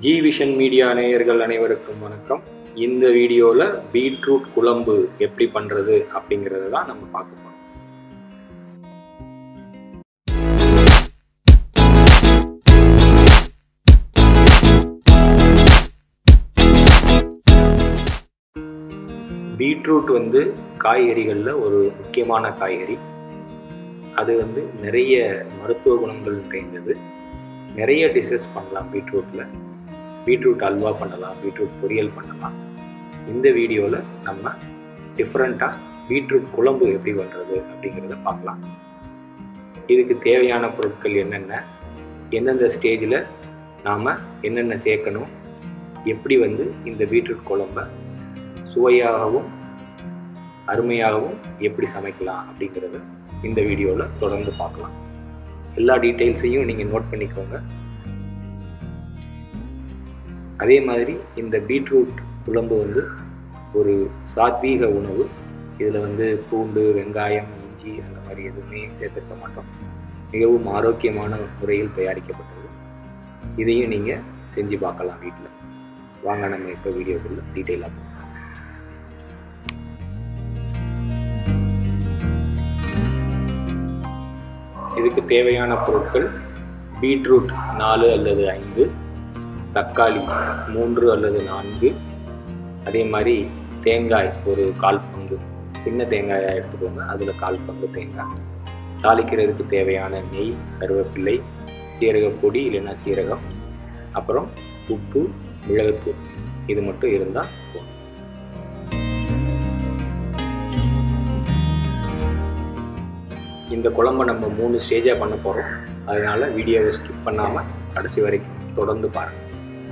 G vision media நேயர்கள் அனைவருக்கும் வணக்கம் இந்த வீடியோவில் பீட்ரூட் குழம்பு எப்படி பண்ணுறது அப்படிங்கிறத தான் நம்ம பார்க்க போகிறோம் பீட்ரூட் வந்து காய்கறிகளில் ஒரு முக்கியமான காய்கறி அது வந்து நிறைய மருத்துவ குணங்கள் நிறைந்தது நிறைய டிஷ்ஷஸ் பண்ணலாம் பீட்ரூட்டில் பீட்ரூட் அல்வா பண்ணலாம் பீட்ரூட் பொரியல் பண்ணலாம் இந்த வீடியோவில் நம்ம டிஃப்ரெண்ட்டாக பீட்ரூட் குழம்பு எப்படி பண்ணுறது அப்படிங்கிறத பார்க்கலாம் இதுக்கு தேவையான பொருட்கள் என்னென்ன எந்தெந்த ஸ்டேஜில் நாம் என்னென்ன சேர்க்கணும் எப்படி வந்து இந்த பீட்ரூட் குழம்ப சுவையாகவும் அருமையாகவும் எப்படி சமைக்கலாம் அப்படிங்கிறத இந்த வீடியோவில் தொடர்ந்து பார்க்கலாம் எல்லா டீட்டெயில்ஸையும் நீங்கள் நோட் பண்ணிக்கோங்க அதே மாதிரி இந்த பீட்ரூட் குழம்பு வந்து ஒரு சாத்வீக உணவு இதில் வந்து பூண்டு வெங்காயம் இஞ்சி அந்த மாதிரி எதுவுமே சேர்த்துக்க மாட்டோம் மிகவும் ஆரோக்கியமான முறையில் தயாரிக்கப்பட்டது இதையும் நீங்கள் செஞ்சு பார்க்கலாம் வீட்டில் வாங்க நம்ம இப்போ வீடியோக்குள்ள டீட்டெயிலாக பார்க்கலாம் இதுக்கு தேவையான பொருட்கள் பீட்ரூட் நாலு அல்லது ஐந்து தக்காளி மூன்று அல்லது நான்கு அதே மாதிரி தேங்காய் ஒரு கால் பங்கு சின்ன தேங்காயாக எடுத்துக்கோங்க அதில் கால் பங்கு தேங்காய் தாளிக்கிறதுக்கு தேவையான நெய் கருவேப்பிள்ளை சீரகப்பொடி இல்லைன்னா சீரகம் அப்புறம் உப்பு மிளகுத்தூள் இது மட்டும் இருந்தால் போதும் இந்த குழம்பை நம்ம மூணு ஸ்டேஜாக பண்ண போகிறோம் அதனால் வீடியோவை ஸ்கிப் பண்ணாமல் கடைசி வரைக்கும் தொடர்ந்து பாருங்கள்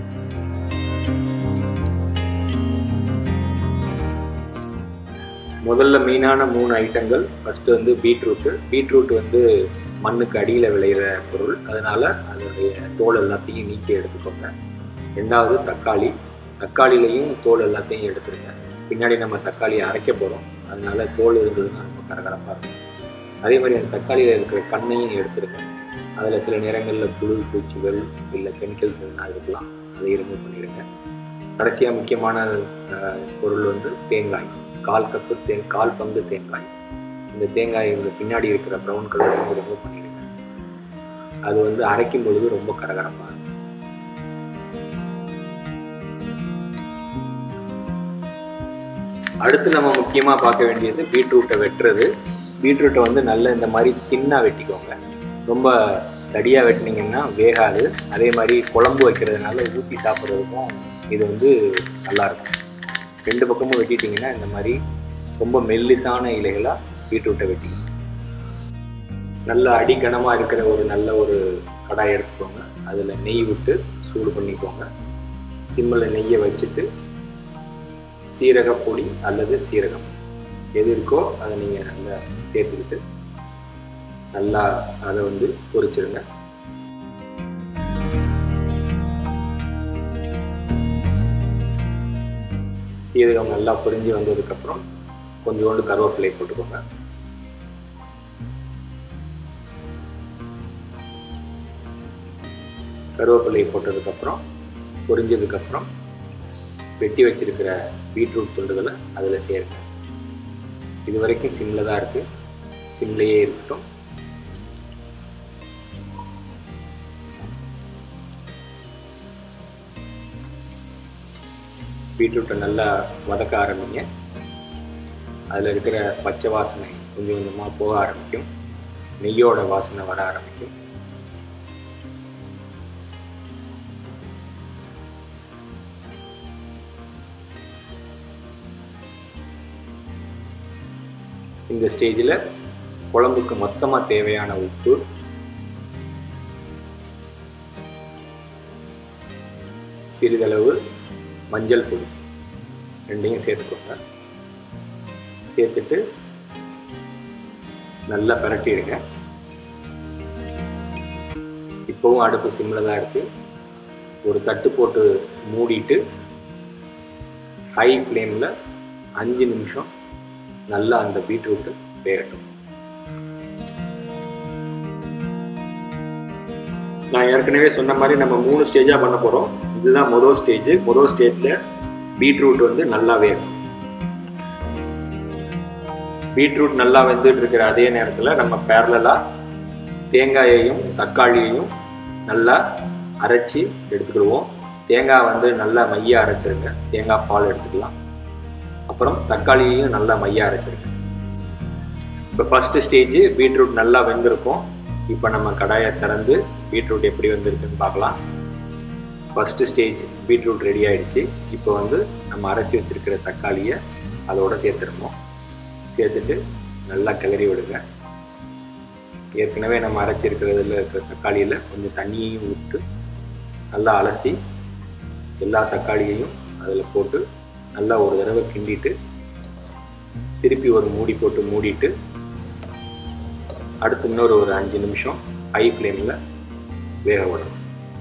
முதல்ல மெயினான மூணு ஐட்டங்கள் ஃபஸ்ட்டு வந்து பீட்ரூட்டு பீட்ரூட் வந்து மண்ணுக்கு அடியில் விளையிற பொருள் அதனால் அதனுடைய தோல் எல்லாத்தையும் நீக்கி எடுத்துக்கோங்க ரெண்டாவது தக்காளி தக்காளிலையும் தோல் எல்லாத்தையும் எடுத்துருங்க பின்னாடி நம்ம தக்காளியை அரைக்க போகிறோம் அதனால தோல் இருந்ததுன்னா ரொம்ப கரகரப்பாக இருக்கும் அதே மாதிரி அந்த தக்காளியில் இருக்கிற கண்ணையும் எடுத்துருங்க அதில் சில நேரங்களில் புழு பூச்சிகள் இல்லை கெமிக்கல்ஸ் எதுனா இருக்கலாம் அதை ரிமூவ் பண்ணிடுங்க கடைசியாக முக்கியமான பொருள் வந்து தேங்காய் கால் கப்பு தே கால் பங்கு தேங்காய் இந்த தேங்காய் இந்த பின்னாடி இருக்கிற ப்ரௌன் கலர் வந்து ரிமூவ் பண்ணிடுங்க அது வந்து அரைக்கும் பொழுது ரொம்ப கரகரப்பாக இருக்கும் அடுத்து நம்ம முக்கியமாக பார்க்க வேண்டியது பீட்ரூட்டை வெட்டுறது பீட்ரூட்டை வந்து நல்ல இந்த மாதிரி தின்னாக வெட்டிக்கோங்க ரொம்ப தடியாக வெட்டினீங்கன்னா வேகாது அதே மாதிரி குழம்பு வைக்கிறதுனால ஊற்றி சாப்பிட்றதுக்கும் இது வந்து நல்லாயிருக்கும் ரெண்டு பக்கமும் வெட்டிட்டிங்கன்னா இந்த மாதிரி ரொம்ப மெல்லிசான இலைகளாக பீட்ரூட்டை வெட்டிக்கணும் நல்ல அடிக்கனமாக இருக்கிற ஒரு நல்ல ஒரு கடாய் எடுத்துக்கோங்க அதில் நெய் விட்டு சூடு பண்ணிக்கோங்க சிம்மில் நெய்யை வச்சுட்டு சீரகப்பொடி அல்லது சீரகம் எது இருக்கோ அதை நீங்கள் நல்லா சேர்த்துக்கிட்டு நல்லா அதை வந்து பொரிச்சிருங்க சீரகம் நல்லா பொரிஞ்சு வந்ததுக்கப்புறம் கொஞ்சோண்டு கருவேப்பிலை போட்டுக்கோங்க கருவேப்பிலை போட்டதுக்கப்புறம் பொரிஞ்சதுக்கப்புறம் வெட்டி வச்சிருக்கிற பீட்ரூட் துண்டுகளை அதில் சேருங்க இது வரைக்கும் சிம்மில் தான் இருக்குது சிம்லேயே இருக்கட்டும் பீட்ரூட்டை நல்லா வதக்க ஆரம்பிங்க அதில் இருக்கிற பச்சை வாசனை கொஞ்சம் கொஞ்சமாக போக ஆரம்பிக்கும் நெய்யோட வாசனை வர ஆரம்பிக்கும் இந்த ஸ்டேஜில் குழம்புக்கு மொத்தமாக தேவையான உப்பு சிறிதளவு மஞ்சள் பொடி ரெண்டையும் சேர்த்துக்கோங்க சேர்த்துட்டு நல்லா பரட்டிடுங்க இப்போவும் அடுப்பு சிம்மில் தான் இருக்குது ஒரு தட்டு போட்டு மூடிட்டு ஹை ஃப்ளேமில் அஞ்சு நிமிஷம் நல்லா அந்த பீட்ரூட்டு வேகட்டும் நான் ஏற்கனவே சொன்ன மாதிரி நம்ம மூணு ஸ்டேஜாக பண்ண போகிறோம் இதுதான் முதல் ஸ்டேஜ் முதல் ஸ்டேஜில் பீட்ரூட் வந்து நல்லா வேகும் பீட்ரூட் நல்லா வெந்துட்டு இருக்கிற அதே நேரத்தில் நம்ம பேரலாக தேங்காயையும் தக்காளியையும் நல்லா அரைச்சி எடுத்துக்கிடுவோம் தேங்காய் வந்து நல்லா மைய அரைச்சிருங்க தேங்காய் பால் எடுத்துக்கலாம் அப்புறம் தக்காளியையும் நல்லா மைய அரைச்சிருங்க இப்போ ஃபஸ்ட்டு ஸ்டேஜ் பீட்ரூட் நல்லா வெந்திருக்கும் இப்போ நம்ம கடாயை திறந்து பீட்ரூட் எப்படி வந்திருக்குன்னு பார்க்கலாம் ஃபஸ்ட்டு ஸ்டேஜ் பீட்ரூட் ரெடி ஆயிடுச்சு இப்போ வந்து நம்ம அரைச்சி வச்சிருக்கிற தக்காளியை அதோட சேர்த்துருக்கோம் சேர்த்துட்டு நல்லா கிளறி விடுங்க ஏற்கனவே நம்ம அரைச்சிருக்கிறதுல இருக்கிற தக்காளியில் கொஞ்சம் தண்ணியையும் விட்டு நல்லா அலசி எல்லா தக்காளியையும் அதில் போட்டு நல்லா ஒரு தடவை கிண்டிட்டு திருப்பி ஒரு மூடி போட்டு மூடிட்டு அடுத்து இன்னொரு ஒரு அஞ்சு நிமிஷம் ஹை ஃப்ளேமில் வேக விடணும்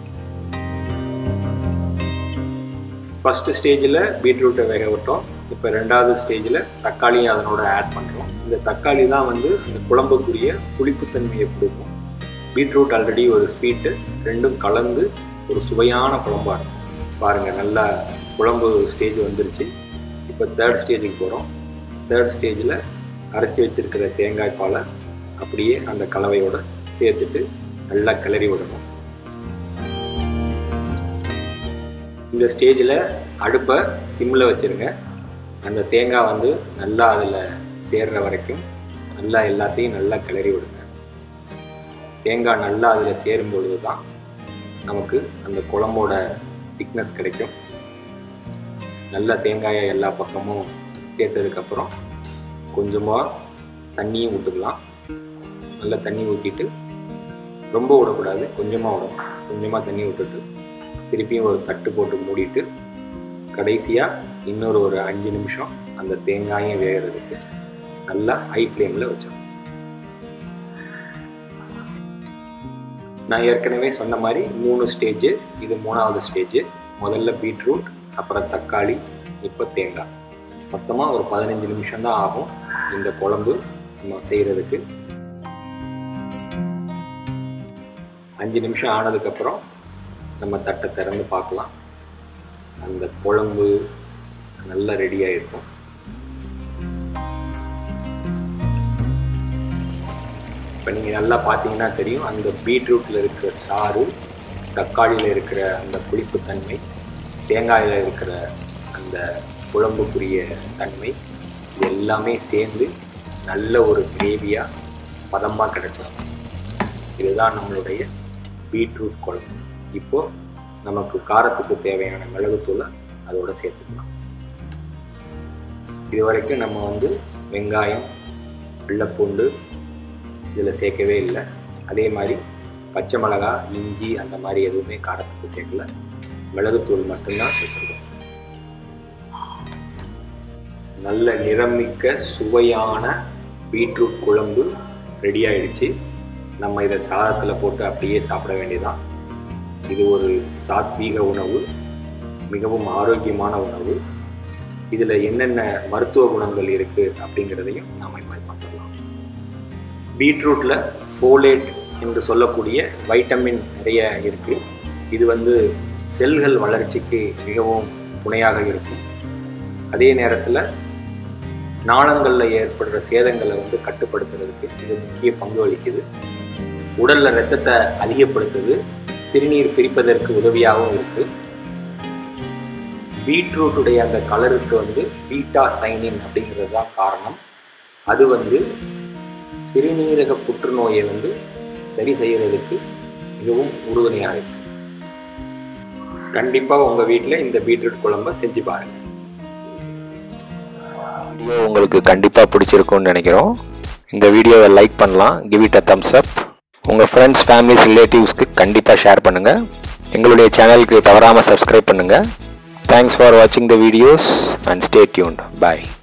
ஃபஸ்ட்டு ஸ்டேஜில் பீட்ரூட்டை வேக விட்டோம் இப்போ ரெண்டாவது ஸ்டேஜில் தக்காளியும் அதனோட ஆட் பண்ணுறோம் இந்த தக்காளி தான் வந்து அந்த குழம்புக்குரிய புளிப்புத்தன்மையை கொடுக்கும் பீட்ரூட் ஆல்ரெடி ஒரு ஸ்வீட்டு ரெண்டும் கலந்து ஒரு சுவையான குழம்பா இருக்கும் பாருங்கள் நல்லா குழம்பு ஸ்டேஜ் வந்துருச்சு இப்போ தேர்ட் ஸ்டேஜுக்கு போகிறோம் தேர்ட் ஸ்டேஜில் அரைச்சி வச்சிருக்கிற தேங்காய் பாலை அப்படியே அந்த கலவையோட சேர்த்துட்டு நல்லா கிளறி விடணும் இந்த ஸ்டேஜில் அடுப்பை சிம்மில் வச்சுருங்க அந்த தேங்காய் வந்து நல்லா அதில் சேர்ற வரைக்கும் நல்லா எல்லாத்தையும் நல்லா கிளறி விடுங்க தேங்காய் நல்லா அதில் சேரும் பொழுது தான் நமக்கு அந்த குழம்போட திக்னஸ் கிடைக்கும் நல்லா தேங்காயை எல்லா பக்கமும் சேர்த்ததுக்கப்புறம் கொஞ்சமாக தண்ணியும் விட்டுக்கலாம் நல்லா தண்ணி ஊற்றிட்டு ரொம்ப விடக்கூடாது கொஞ்சமாக விடணும் கொஞ்சமாக தண்ணி விட்டுட்டு திருப்பியும் ஒரு தட்டு போட்டு மூடிட்டு கடைசியாக இன்னொரு ஒரு அஞ்சு நிமிஷம் அந்த தேங்காயும் வேகிறதுக்கு நல்லா ஹை ஃப்ளேமில் வச்சிடணும் நான் ஏற்கனவே சொன்ன மாதிரி மூணு ஸ்டேஜு இது மூணாவது ஸ்டேஜு முதல்ல பீட்ரூட் அப்புறம் தக்காளி இப்போ தேங்காய் மொத்தமாக ஒரு பதினஞ்சு நிமிஷம் தான் ஆகும் இந்த குழம்பு நம்ம செய்கிறதுக்கு அஞ்சு நிமிஷம் ஆனதுக்கப்புறம் நம்ம தட்டை திறந்து பார்க்கலாம் அந்த குழம்பு நல்லா ரெடி ஆகிருக்கும் இப்போ நீங்கள் நல்லா பார்த்தீங்கன்னா தெரியும் அந்த பீட்ரூட்டில் இருக்கிற சாறு தக்காளியில் இருக்கிற அந்த புளிப்புத்தன்மை தேங்காயில் இருக்கிற அந்த குழம்புக்குரிய தன்மை இது எல்லாமே சேர்ந்து நல்ல ஒரு கிரேவியாக பதமாக கிடைச்சிடும் இதுதான் நம்மளுடைய பீட்ரூட் குழம்பு இப்போது நமக்கு காரத்துக்கு தேவையான மிளகுத்தூளை அதோட சேர்த்துக்கலாம் இது வரைக்கும் நம்ம வந்து வெங்காயம் வெள்ளைப்பூண்டு இதில் சேர்க்கவே இல்லை அதே மாதிரி பச்சை மிளகா இஞ்சி அந்த மாதிரி எதுவுமே காரத்துக்கு சேர்க்கல மிளகுத்தூள் மட்டும்தான் சேர்த்துருக்கோம் நல்ல நிறமிக்க சுவையான பீட்ரூட் குழம்பு ரெடி ஆயிடுச்சு நம்ம இதை சாதத்தில் போட்டு அப்படியே சாப்பிட வேண்டியதான் இது ஒரு சாத்வீக உணவு மிகவும் ஆரோக்கியமான உணவு இதில் என்னென்ன மருத்துவ குணங்கள் இருக்குது அப்படிங்கிறதையும் நாம் இப்போ பார்த்துடலாம் பீட்ரூட்டில் ஃபோலேட் என்று சொல்லக்கூடிய வைட்டமின் நிறைய இருக்குது இது வந்து செல்கள் வளர்ச்சிக்கு மிகவும் துணையாக இருக்கும் அதே நேரத்தில் நாளங்களில் ஏற்படுற சேதங்களை வந்து கட்டுப்படுத்துறதுக்கு இது முக்கிய பங்கு வகிக்குது உடலில் ரத்தத்தை அதிகப்படுத்துது சிறுநீர் பிரிப்பதற்கு உதவியாகவும் இருக்குது பீட்ரூட்டுடைய அந்த கலருக்கு வந்து பீட்டா சைனின் அப்படிங்கிறது தான் காரணம் அது வந்து சிறுநீரக புற்றுநோயை வந்து சரி செய்கிறதுக்கு மிகவும் உறுதுணையாக இருக்கு கண்டிப்பாக உங்கள் வீட்டில் இந்த பீட்ரூட் குழம்ப செஞ்சு பாருங்கள் வீடியோ உங்களுக்கு கண்டிப்பாக பிடிச்சிருக்கும்னு நினைக்கிறோம் இந்த வீடியோவை லைக் பண்ணலாம் give it a thumbs up உங்கள் ஃப்ரெண்ட்ஸ் ஃபேமிலிஸ் ரிலேட்டிவ்ஸ்க்கு கண்டிப்பாக ஷேர் பண்ணுங்கள் எங்களுடைய சேனலுக்கு தவறாமல் சப்ஸ்கிரைப் பண்ணுங்கள் தேங்க்ஸ் ஃபார் வாட்சிங் the videos and stay tuned bye